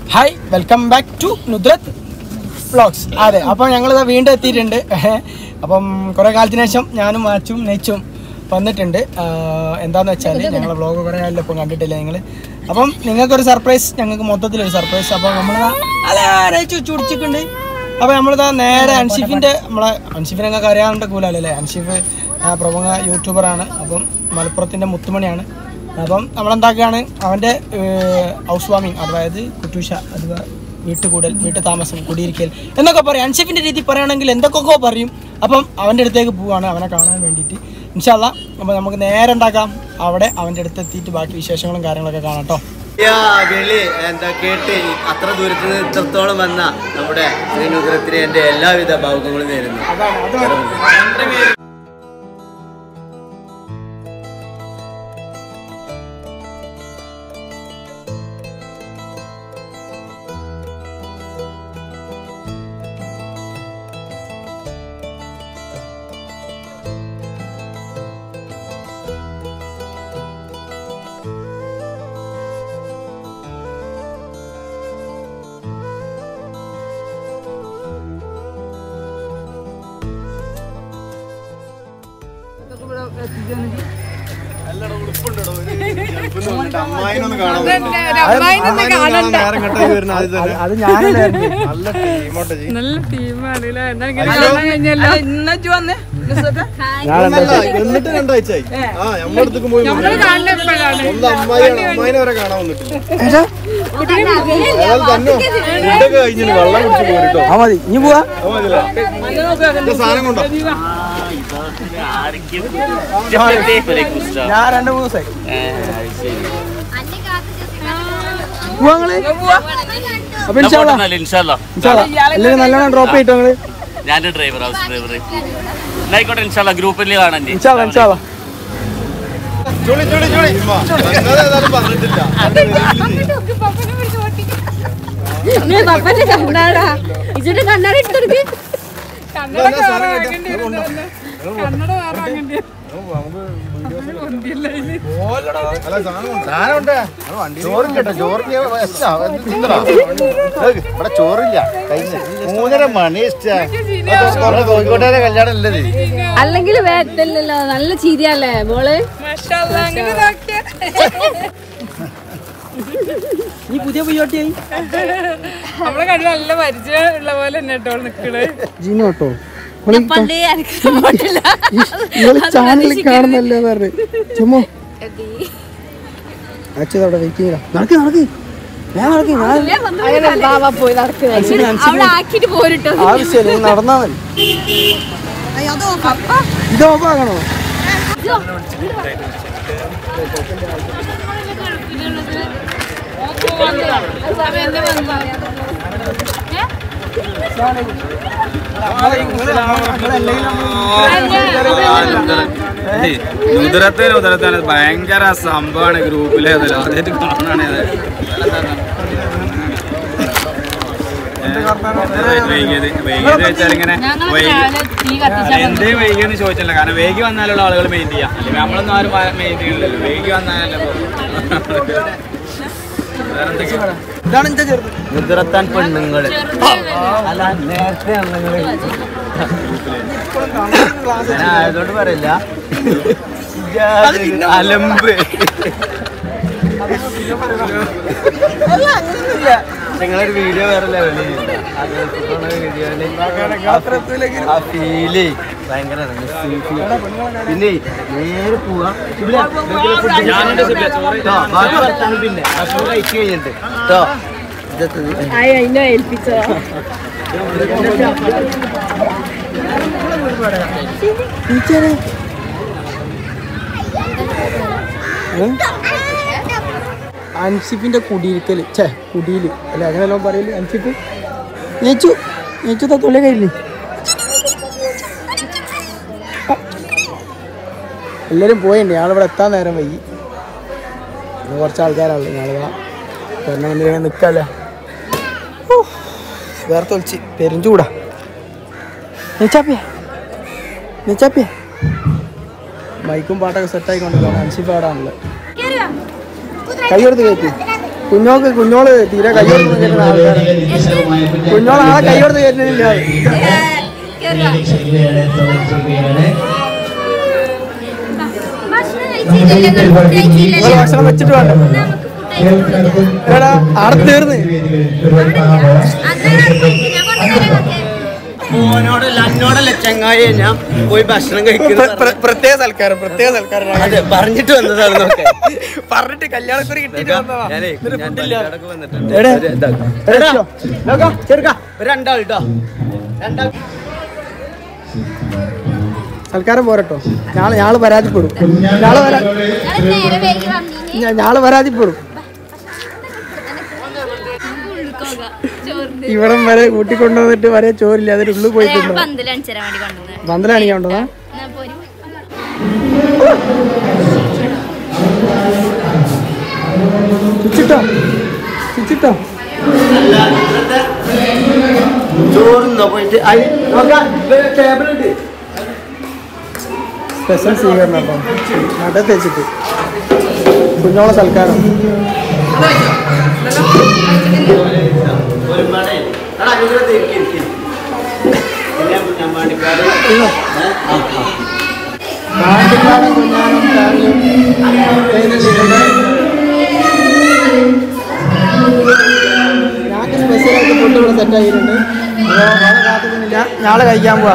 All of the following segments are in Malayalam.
Hi welcome back to Nudrat vlogs അതെ അപ്പോൾ ഞങ്ങളിത് വീണ്ടും എത്തിയിട്ടുണ്ട് അപ്പം കുറേ കാലത്തിന് ശേഷം ഞാനും മാച്ചും നെച്ചും വന്നിട്ടുണ്ട് ആഹ് എന്താന്ന് വെച്ചാൽ ഞങ്ങളെ വ്ളോഗ് കുറേ കാലം ഇപ്പം കണ്ടിട്ടില്ല നിങ്ങൾ അപ്പം നിങ്ങൾക്കൊരു സർപ്രൈസ് ഞങ്ങൾക്ക് മൊത്തത്തിലൊരു സർപ്രൈസ് അപ്പോൾ നമ്മൾ അല്ല നെച്ചു ചുടിച്ചിട്ടുണ്ട് അപ്പോൾ നമ്മളിതാ നേരെ അൻഷിഫിൻ്റെ നമ്മളെ അൻഷിഫിനെ ഞങ്ങൾക്ക് അറിയാവുന്ന കൂലല്ലേ അൻഷിഫ് ആ, പ്രമുഖ യൂട്യൂബറാണ് അപ്പം മലപ്പുറത്തിൻ്റെ മുത്തുമണിയാണ് അപ്പം നമ്മളെന്താക്കുകയാണ് അവൻ്റെ ഹൗസ് വാമിങ് അതായത് കുറ്റൂഷ അഥവാ വീട്ടുകൂടൽ വീട്ടു താമസം കുടിയിരിക്കൽ എന്നൊക്കെ പറയും അൻഷിഫിൻ്റെ രീതി പറയുകയാണെങ്കിൽ എന്തൊക്കെയൊക്കെ പറയും അപ്പം അവൻ്റെ അടുത്തേക്ക് പോവാണ് അവനെ കാണാൻ വേണ്ടിയിട്ട് ഇൻഷാല്ല അപ്പോൾ നമുക്ക് നേരെ എന്താക്കാം അവിടെ അവൻ്റെ അടുത്ത് എത്തിയിട്ട് ബാക്കി വിശേഷങ്ങളും കാര്യങ്ങളൊക്കെ കാണാം കേട്ടോ യാ, വിളി എന്താ കേട്ട് അത്ര ദൂരത്ത് നിന്ന് ഇത്രത്തോളം വന്ന നമ്മുടെ ശ്രീനുഗ്രത്തിന് എന്റെ എല്ലാവിധ ഭാവുകങ്ങളും നേരുന്നു അത് ഞാനുണ്ടായിരുന്നു നല്ല ടീമാണ് ല്ലേ? എന്നാ ഇങ്ങനെ കാണാൻ കഴിഞ്ഞല്ലോ. എന്നിട്ട് രണ്ടാഴ്ചയായി ആ നമ്മളടുത്തേക്ക് പോയി നമ്മള് കാണുന്നത് എപ്പോഴാണ്? സ്വന്തം അമ്മായിയാണ് അമ്മായിനെ വരെ കാണാൻ വന്നിട്ടില്ല അയാൾ തന്നെ ഫുഡൊക്കെ കഴിഞ്ഞിട്ട് വെള്ളം കുടിച്ച് പോരിട്ടോ ആ മതി ഇനി പോവാ സാധനം കൊണ്ടോ ഞാൻ രണ്ട് മൂന്ന് ദിവസമായി പോവാ നിങ്ങള് അപ്പൊ ഇൻഷാല്ലാ ഇൻഷാല്ലാ ഇൻഷാല്ലാ എല്ലാവരും നല്ലോണം ഡ്രോപ്പ് ചെയ്തിട്ടോ നിങ്ങള് ഞാൻ ഡ്രൈവർ ഹൗസ് ഡ്രൈവർ എന്നായിക്കോട്ടെ ഇൻഷാല്ലാ ഗ്രൂപ്പിൽ കാണാൻ ഇൻഷാല്ലാ ഇൻഷാല്ലാ ചുളി ചുളി ചുളി ഞങ്ങൾ ഏതായാലും പറഞ്ഞിട്ടില്ല നീ പപ്പന്റെ കണ്ണാടാ ഇച്ചിട്ട് കണ്ണാട ഇട്ടെടുക്ക് കന്നഡ വേറെ വാങ്ങേണ്ടി വരും തന്നെ. കന്നഡ വേറെ വാങ്ങേണ്ടി വരും. കൊണ്ടില്ല ഇതില്. അല്ല സാധനം കൊണ്ടോ സാധനം ഉണ്ടേ ചോറില്ല ചോറിന് ഇവിടെ ചോറില്ല കഴിഞ്ഞ മൂന്നര മണി കോഴിക്കോട്ടെ കല്യാണം അല്ലേ ഇത്? അല്ലെങ്കിൽ വേറ്റല്ലോ നല്ല ചിരിയല്ലേ മോള് മാഷാഅല്ലാ, അങ്ങനെ ഇതാക്കിയ. നീ പുതിയ പുയ്യോട്ടിയായി നമ്മളെ കണ്ടു നല്ല പരിചയം ഉള്ള പോലെ തന്നെ കേട്ടോ നിക്കണ് ജീനു കേട്ടോ പണ്ടേ എനിക്ക് പോട്ടില്ല നിങ്ങൾ ചാനലിൽ കാണുന്നല്ലേ പറഞ്ഞു ചുമ്മാ അച്ഛതവിടെ വെയിറ്റിംഗ് നടക്ക് നടക്ക് ഞാൻ നടക്ക് ഞാൻ അങ്ങനെ ബാബ പോയി നടക്കുന്നത് അവിടെ ആക്കിട്ട് പോരിട്ടോ ആവശ്യമില്ല നീ നടന്നാ മതി ഇത് ഓഫാക്കണോ ഉദരത്തിന് ഉദരത്തിന് ഭയങ്കര സംഭവമാണ് ഗ്രൂപ്പിലെ ആദ്യമായിട്ട് കാണാണ് വൈകിയത് വൈകിയത് വെച്ചാൽ ഇങ്ങനെ വൈകി എന്തേ വൈകിയെന്ന് ചോദിച്ചില്ല കാരണം വൈകി വന്നാലുള്ള ആളുകൾ മെയിൻ ചെയ്യാം അല്ലെങ്കിൽ നമ്മളൊന്നും ആരും മെയിൻ ചെയ്യണില്ലല്ലോ വൈകി വന്നാലല്ലോ വേറെന്തൊക്കെയാ ഇതാണ് എന്റെ ചെറുത് മുതിർത്താൻ പെണ്ണുങ്ങള് അല്ല നേരത്തെ ആണുങ്ങള് ഞാൻ ആയതുകൊണ്ട് പറയില്ല അലമ്പ് നിങ്ങളൊരു വീഡിയോ വേറെ ലെവലിൽ വീഡിയോയില് ആ ഫീല് ഭയങ്കര പിന്നെ നേരെ പോവാ ഇവിടെ ഞാനുണ്ട് സിബില, ചോറ് ട്ടോ, ബാക്കി വർത്താനം പിന്നെ ഭക്ഷണം കഴിച്ചു കഴിഞ്ഞിട്ട് കേട്ടോ ഇതെത്തത് അതിനെ ഏൽപ്പിച്ചോ ടീച്ചറെ അൻസിഫിന്റെ കുടിയിരിക്കല് ഛേ കുടിയില് അല്ല അങ്ങനെയല്ലോ പറയല് അൻസിഫ് നേച്ചു നേച്ചു തൊള്ള കയ്യില്ലേ എല്ലാവരും പോയിട്ടുണ്ട് ഞങ്ങളിവിടെ എത്താൻ നേരം വൈകി ഇന്ന് കുറച്ച് ആൾക്കാരാണല്ലോ ഞങ്ങളിതാ കാരണം ഇങ്ങനെ നിൽക്കാല്ലേ വേറെ തൊളിച്ച് പെരുഞ്ചൂടാ നെച്ചാപ്പിയ നെച്ചാപ്പിയ മൈക്കും പാട്ടൊക്കെ സെറ്റായിക്കൊണ്ടിരിക്കുകയാണ് അൻസിഫ് ആടാണല്ലോ കൈയെടുത്ത് കയറ്റി കുഞ്ഞോക്ക് കുഞ്ഞോള് തീരെ കൈയോട് കയറ്റുന്ന ആൾക്കാരാണ് കുഞ്ഞോള് ആളെ കൈയോട് കയറ്റുന്നില്ല നിങ്ങള് ഭക്ഷണം വെച്ചിട്ട് വേണ്ട എടാ ആടെ തീർന്ന് ഓനോടല്ല എന്നോടല്ല ചങ്ങായി ഞാൻ പോയി ഭക്ഷണം കഴിക്കുന്നത് പ്ര- പ്രത്യേക സൽക്കാരം പ്രത്യേക സൽക്കാരം അതെ പറഞ്ഞിട്ട് വന്നതാണ് നോക്കെ പറഞ്ഞിട്ട് കല്യാണക്കുറി കിട്ടിയിട്ട് വന്നതാ ഞാനേ എന്നിട്ട് ഞാൻ ഫുഡില്ല തലക്കാടൊക്കെ വന്നിട്ടുണ്ട് എവിടെ? ഒരു ഇതാ. എടാ, എടാ, ചെറുക്കാ, ഒരു രണ്ടാൾ കേട്ടോ രണ്ടാൾ സൽക്കാരം പോരട്ടോ ഞാള് ഞാള് പരാതിപ്പെടും ഞാള് പരാ നേരെ വൈകി വന്നീനി ഞാ- ഞാള് പരാതിപ്പെടും ചോറിന് ഇവിടം വരെ കൂട്ടിക്കൊണ്ടുവന്നിട്ട് വരെ ചോറില്ല അതിന്റെ ഉള്ളിൽ പോയി കൊണ്ടുവന്നു പന്തൽ അണിച്ചരാൻ വേണ്ടി കൊണ്ടുവന്നത് പന്തലാണിക്കാൻ കൊണ്ടുവന്നാ ഞാൻ പോരും ചുച്ചിട്ടോ ചുച്ചിട്ടോ ചോറുന്നോ പോയിട്ട് അയ് നോക്കാം ടേബിൾ ഉണ്ട് സ്പെഷ്യൽ സ്വീകരണം കേട്ടോ നട തേച്ചിട്ട് കുഞ്ഞോളെ സൽക്കാരം ഒരു മട എടാ അതിനകത്ത് ഇരിക്ക്, ഇരിക്ക്. എല്ലാം ഞാൻ പാണ്ടിക്കാട് പാണ്ടിക്കാടൻ കുഞ്ഞാനും ഫാമിലിയും ചെയ്തിട്ടുണ്ട്. ഞങ്ങൾക്ക് സ്പെഷ്യലായിട്ട് ഫുഡ് ഇവിടെ സെറ്റ് ആക്കിയിട്ടുണ്ട് അപ്പോൾ നാളെ കാത്തിക്കുന്നില്ല നാളെ കഴിക്കാൻ പോവാ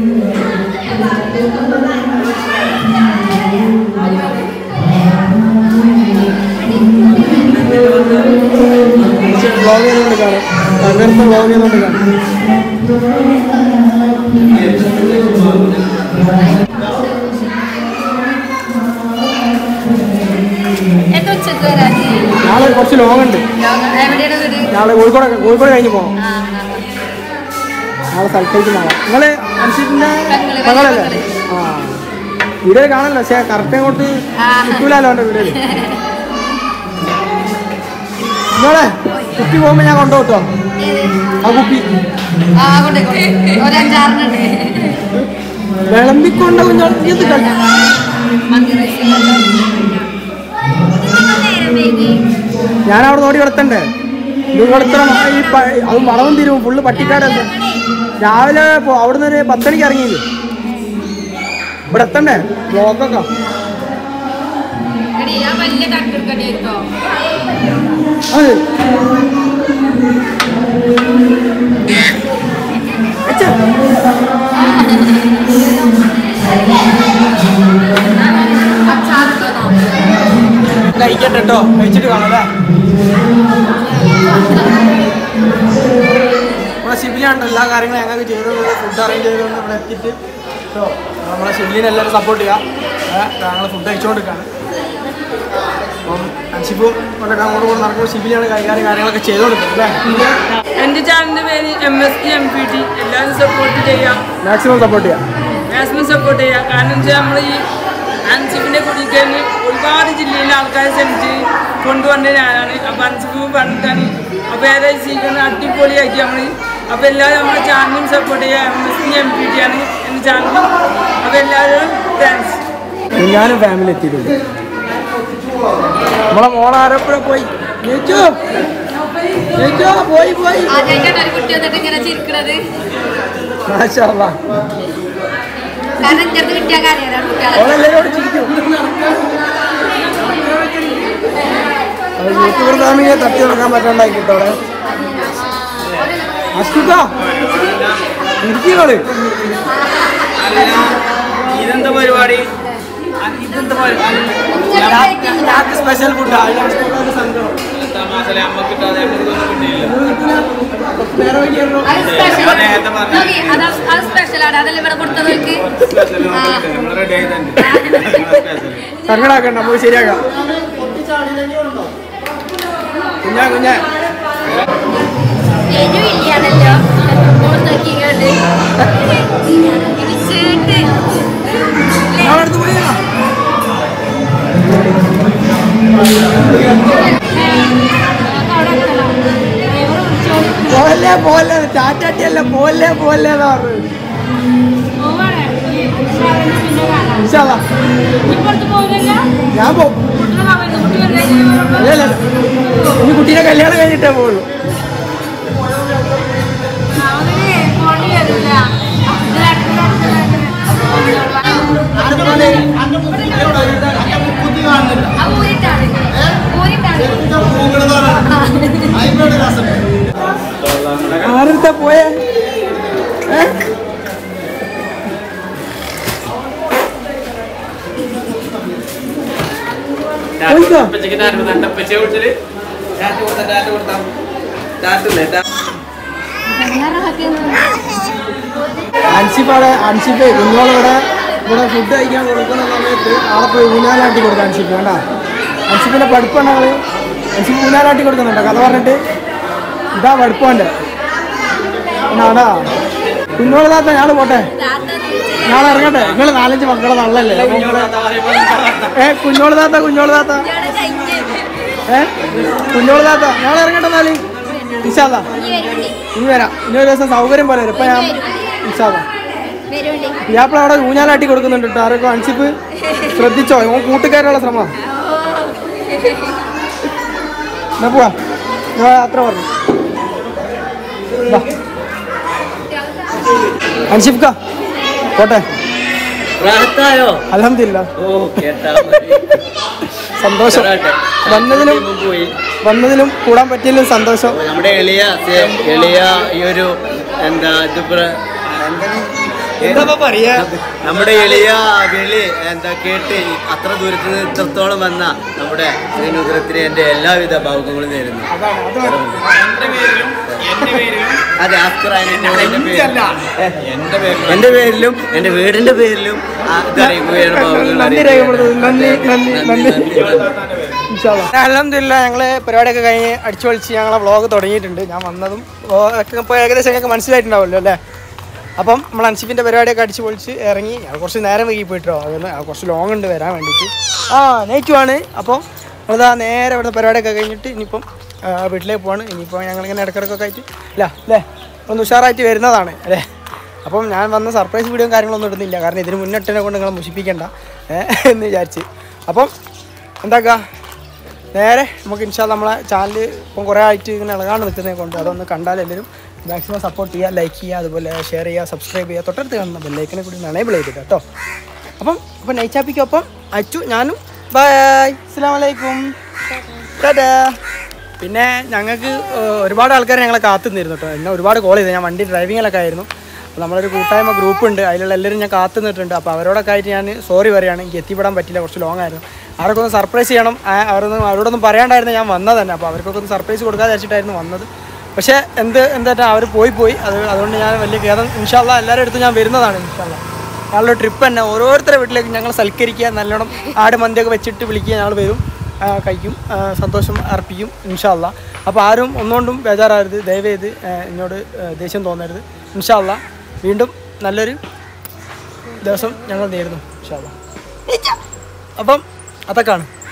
വ്ളോഗ് ചെയ്തുകൊണ്ട് കാണാം അങ്ങനത്തെ വ്ളോഗ് ചെയ്തുകൊണ്ട് കാണാം എന്താ ഉച്ചക്ക് വരാൻ നാളെ കുറച്ച് ലോങ് ഉണ്ട് എവിടെയാണ് വീട് നാളെ കോഴിക്കോട് കോഴിക്കോട് കഴിഞ്ഞ് പോകാം ആ, നാളെ സ്ഥലത്തേക്ക് നാളെ നിങ്ങള് അനുസരിച്ചിന്റെ പെങ്ങള്, മകളല്ലേ പെങ്ങള്. ആ വീഡിയോ കാണല്ലോ പക്ഷെ കറക്റ്റ് അങ്ങോട്ട് കിട്ടൂലല്ലോ എൻ്റെ വീഡിയോയിൽ നിങ്ങളെ കുപ്പി പോകുമ്പോ ഞാൻ കൊണ്ടുപോട്ടോ ആ കുപ്പി ആ കൊണ്ടേക്കോട്ടെ ഒരു അഞ്ചാറിനുണ്ട് വിളമ്പിക്കൊണ്ട് കുഞ്ഞോൾ ഇത് കളി മന്തി റൈസ് നേരം വൈകി ഞാൻ അവിടെ നോടി കിടത്തണ്ടേ ഇത് കൊടുത്ത ഈ പ- അത് വളവും തിരും ഫുള്ള് പട്ടിക്കാടല്ലേ രാവിലെ പോ അവിടുന്ന് ഒരു പത്തണിക്ക് ഇറങ്ങിയില്ലേ ഇവിടെ എത്തണ്ടേ ബ്ലോക്കൊക്കെ എടി ആ വലിയ തട്ടെടുക്കട്ടെ കേട്ടോ അത് അച്ഛാ. കഴിക്കട്ടെ കേട്ടോ കഴിച്ചിട്ട് കാണാം അല്ലേ നമ്മളെ ഷിബിലാണ് എല്ലാ കാര്യങ്ങളും ഞങ്ങൾക്ക് ചെയ്തത് ഫുഡ് അറേഞ്ച് ചെയ്തുകൊണ്ട് ഇവിടെ എത്തിയിട്ട് കേട്ടോ നമ്മളെ ഷിബിലിനെ എല്ലാവരും സപ്പോർട്ട് ചെയ്യാം ഞങ്ങൾ ഫുഡ് കഴിച്ചുകൊണ്ടിരിക്കുകയാണ് അപ്പം അൻഷിപ്പും ഒക്കെ അങ്ങോട്ട് കൊണ്ട് നടക്കുമ്പോൾ ഷിബിലിയാണ് കൈകാര്യം കാര്യങ്ങളൊക്കെ ചെയ്തുകൊടുക്കുന്നത് അല്ലേ എന്റെ ചാനലിന്റെ പേര് M S T M P T എല്ലാവരും സപ്പോർട്ട് ചെയ്യാം മാക്സിമം സപ്പോർട്ട് ചെയ്യാം മാക്സിമം സപ്പോർട്ട് ചെയ്യാം കാരണം വെച്ചാൽ നമ്മൾ ഈ അൻസിഫിന്റെ കുടിക്കാൻ ഒരുപാട് ജില്ലയിലെ ആൾക്കാരെ ക്ഷണിച്ച് കൊണ്ടുവന്ന ഞാനാണ് അപ്പം അൻസിഫ് പറഞ്ഞിട്ടാണ് അപ്പോൾ ഏതായി സ്വീകരണം അടിപൊളിയാക്കി നമ്മൾ അപ്പോൾ എല്ലാവരും നമ്മുടെ ചാനലും സപ്പോർട്ട് ചെയ്യുക M S T M P T ആണ് എൻ്റെ ചാനൽ അപ്പോൾ എല്ലാവരും താങ്ക്സ് ഞാനും ഫാമിലി എത്തിയിട്ടുണ്ട് നമ്മളെ മോളെ ആരപ്പുഴ പോയി ജയിച്ചോ ജയിച്ചോ പോയി പോയി ആദ്യമായിട്ടാണ് ഒരു കുട്ടി വന്നിട്ട് ഇങ്ങനെ ചിരിക്കണത് മാഷാ അല്ലാ. കാരണം എൻ്റെ അടുത്ത് കിട്ടിയ കാര്യമാണ് കുട്ടികളെ ഓളെല്ലാരോടും ചിരിക്കും അത് യൂട്യൂബർ ഫാമിലിയെ തട്ടി നടക്കാൻ പറ്റാണ്ടായി കിട്ടോടെ അസ്കുട്ടോ ഇരിക്കുകള് ഇതെന്താ പരിപാടി അ- ഇതെന്താ പരിപാടി ഞങ്ങൾക്ക് സ്പെഷ്യൽ ഫുഡാ തമാശ അമ്മ കിട്ടാതെ നമുക്കൊന്നും കിട്ടിയില്ല വേറെ വഴിയായിരുന്നു അത് സ്പെഷ്യൽ ഞാൻ നേരത്തെ പറഞ്ഞു. നോക്കി, അത് അത് സ്പെഷ്യലാണ് അതല്ലേ ഇവിടെ കൊടുത്തവർക്ക് സ്പെഷ്യൽ നമ്മൾ റെഡി ആയിട്ടുണ്ട് സ്പെഷ്യൽ സങ്കടാക്കണ്ട നമുക്ക് ശരിയാക്കാം കുഞ്ഞാ കുഞ്ഞാ എരിവില്ലാണല്ലോ നോക്കിക്കണ്ട് ഇത് ചേട്ട് ഞാൻ അടുത്ത് പോയാ പോവല്ലേ പോവല്ലേ ചാറ്റാട്ടിയല്ല പോവല്ലേ പോവല്ലേ എന്നാ പറഞ്ഞത് ഇൻഷാ അല്ലാ. ഇപ്പുറത്ത് പോകില്ല ഞാൻ പോകും കുട്ടികളെ ഇല്ല, ഇല്ല. ഇനി കുട്ടീനെ കല്യാണം കഴിഞ്ഞിട്ടേ പോകുള്ളൂ ആരെടുത്താ പോയേ ഏ? പോയിക്കോ. അൻസിപ്പാടെ അൻസിപ്പ് കുഞ്ഞോളിവിടെ ഇവിടെ ഫുഡ് കഴിക്കാൻ കൊടുക്കുന്ന സമയത്ത് ആളെ പോയി ഊഞ്ഞാലാട്ടി കൊടുക്കാം അൻസിപ്പ് വേണ്ട അൻസിപ്പിന്റെ പഠിപ്പാണ് ആള് അൻസിപ്പ് ഊഞ്ഞാലാട്ടി കൊടുക്കുന്നുണ്ടോ കഥ പറഞ്ഞിട്ട് ഇതാ പഠിപ്പുണ്ട് എന്നാടാ കുഞ്ഞോള് താത്ത ഞാള് പോട്ടെ ഞാൻ ഇറങ്ങട്ടെ നിങ്ങൾ നാലഞ്ച് മക്കളെ നല്ലല്ലേ അപ്പൊ നിങ്ങള് ഏ കുഞ്ഞോള് താത്ത കുഞ്ഞോള് താത്ത ഏ കുഞ്ഞോള് താത്ത ഞാൻ ഇറങ്ങട്ടെ എന്നാല് ഇൻഷാല്ല ഇനി വരാം ഇനി ഒരു ദിവസം സൗകര്യം പോലെ വരും ഇപ്പൊ ഞാൻ ഇൻഷാല്ല ഇയാപ്പിൾ അവിടെ ഊഞ്ഞാലാട്ടി കൊടുക്കുന്നുണ്ട് കേട്ടോ ആരൊക്കെ അൻസിപ്പ് ശ്രദ്ധിച്ചോ ഓൻ കൂട്ടുകാരുള്ള ശ്രമം എന്നാ പോവാ ഞാൻ അത്ര പറഞ്ഞു വാ. അൻഷിഫ്ക പോട്ടെ റാഹത്തായോ അലഹമില്ല ഓ കേട്ടാ മതി. സന്തോഷം വന്നതിലും പോയി വന്നതിലും കൂടാൻ പറ്റിയതിലും സന്തോഷം നമ്മുടെ എളിയ സെ- എളിയ ഈ ഒരു എന്താ ഇത് പ്ര- എന്താ പറയാ നമ്മുടെ എളിയ വിളി എന്താ കേട്ട് അത്ര ദൂരത്ത് നിന്ന് ഇത്രത്തോളം വന്ന നമ്മുടെ ശ്രീനുദ്രത്തിന് എന്റെ എല്ലാവിധ ഭാവുകങ്ങളും നേരുന്നു അതെ അസ്കറാൻ എന്റെ പേരിലും എന്റെ വീടിന്റെ പേരിലും ആ, ഇത് അറിയിക്കുകയാണ് ഭാവുകങ്ങൾ നന്ദി രേഖപ്പെടുത്തുന്നു നന്ദി നന്ദി നന്ദി അലഹമില്ല ഞങ്ങള് പരിപാടിയൊക്കെ കഴിഞ്ഞ് അടിച്ചു പൊളിച്ച് ഞങ്ങളെ വ്ളോഗ് തുടങ്ങിയിട്ടുണ്ട് ഞാൻ വന്നതും vlog ഒക്കെ ഇപ്പോൾ ഏകദേശം ഞങ്ങൾക്ക് മനസ്സിലായിട്ടുണ്ടാവുമല്ലോ അല്ലേ അപ്പം നമ്മൾ അൻസിഫിൻ്റെ പരിപാടിയൊക്കെ അടിച്ചു പൊളിച്ച് ഇറങ്ങി അത് കുറച്ച് നേരം വൈകി പോയിട്ടോ അതൊന്ന് അത് കുറച്ച് ലോങ് ഉണ്ട് വരാൻ വേണ്ടിയിട്ട് ആ നെയ്റ്റുമാണ് അപ്പം അതാ നേരെ ഇവിടുത്തെ പരിപാടിയൊക്കെ കഴിഞ്ഞിട്ട് ഇനിയിപ്പം ആ, വീട്ടിലേക്ക് പോവാണ് ഇനിയിപ്പോൾ ഞങ്ങളിങ്ങനെ ഇടക്കിടക്കൊക്കെ ആയിട്ട് ഇല്ല അല്ലേ ഒന്ന് ഉഷാറായിട്ട് വരുന്നതാണ് അല്ലേ അപ്പം ഞാൻ വന്ന സർപ്രൈസ് വീഡിയോ കാര്യങ്ങളൊന്നും ഇടുന്നില്ല കാരണം ഇതിന് മുന്നിട്ടിനെ കൊണ്ട് നിങ്ങളെ മുഷിപ്പിക്കണ്ട ഏ, എന്ന് വിചാരിച്ച് അപ്പം എന്താക്കുക നേരെ നമുക്ക് ഇൻഷാ നമ്മളെ ചാനൽ ഇപ്പം കുറേ ആയിട്ട് ഇങ്ങനെ ഇളകാണ്ട് നിൽക്കുന്നതിനെ കൊണ്ട് അതൊന്ന് കണ്ടാൽ എല്ലാവരും മാക്സിമം സപ്പോർട്ട് ചെയ്യുക ലൈക്ക് ചെയ്യുക അതുപോലെ ഷെയർ ചെയ്യുക സബ്സ്ക്രൈബ് ചെയ്യുക തൊട്ടടുത്ത് കാണുന്ന ബെല്ലൈക്കനെ കൂടി എനേബിൾ ചെയ്തിട്ട് കേട്ടോ അപ്പം അപ്പം നൈച്ചാപ്പിക്കൊപ്പം അച്ചു ഞാനും ബൈ അസ്സാം വലൈക്കും ടാറ്റാ പിന്നെ ഞങ്ങൾക്ക് ഏഹ്, ഒരുപാട് ആൾക്കാർ ഞങ്ങളെ കാത്തു നിന്നിരുന്നു കേട്ടോ എന്നെ ഒരുപാട് കോൾ ചെയ്തു ഞാൻ വണ്ടി ഡ്രൈവിങ്ങിലൊക്കെ ആയിരുന്നു അപ്പോൾ നമ്മളൊരു കൂട്ടായ്മ ഗ്രൂപ്പ് ഉണ്ട് അതിലുള്ള എല്ലാവരും ഞാൻ കാത്തു നിന്നിട്ടുണ്ട് അപ്പോൾ അവരോടൊക്കെ ആയിട്ട് ഞാൻ സോറി പറയുകയാണ് എനിക്ക് എത്തിപ്പെടാൻ പറ്റില്ല കുറച്ച് ലോങ് ആയിരുന്നു അവരൊക്കെ ഒന്ന് സർപ്രൈസ് ചെയ്യണം ആ, അവരൊന്നും അവരോടൊന്നും പറയാണ്ടായിരുന്നു ഞാൻ വന്നത് തന്നെ അപ്പോൾ അവർക്കൊക്കെ ഒന്ന് സർപ്രൈസ് കൊടുക്കാതെ വെച്ചിട്ടായിരുന്നു വന്നത് പക്ഷേ എന്ത് എന്താ അവർ പോയി പോയി അത് അതുകൊണ്ട് ഞാൻ വലിയ ഖേദം ഇൻഷാല്ല എല്ലാവരുടെ അടുത്തും ഞാൻ വരുന്നതാണ് ഇൻഷാല്ല ഞങ്ങളുടെ ട്രിപ്പ് തന്നെ ഓരോരുത്തരുടെ വീട്ടിലേക്ക് ഞങ്ങൾ സൽക്കരിക്കുക നല്ലോണം ആട് മന്തിയൊക്കെ വെച്ചിട്ട് വിളിക്കുക ഞങ്ങൾ വരും ആ, കഴിക്കും ആ, സന്തോഷം അർപ്പിക്കും ഇൻഷാല്ല അപ്പോൾ ആരും ഒന്നുകൊണ്ടും ബേജാറാകരുത് ദയവേത് എന്നോട് ആ, ദേഷ്യം തോന്നരുത് ഇൻഷാല്ല വീണ്ടും നല്ലൊരു ദിവസം ഞങ്ങൾ നേരുന്നു ഇൻഷാല്ല അപ്പം അതൊക്കെയാണ്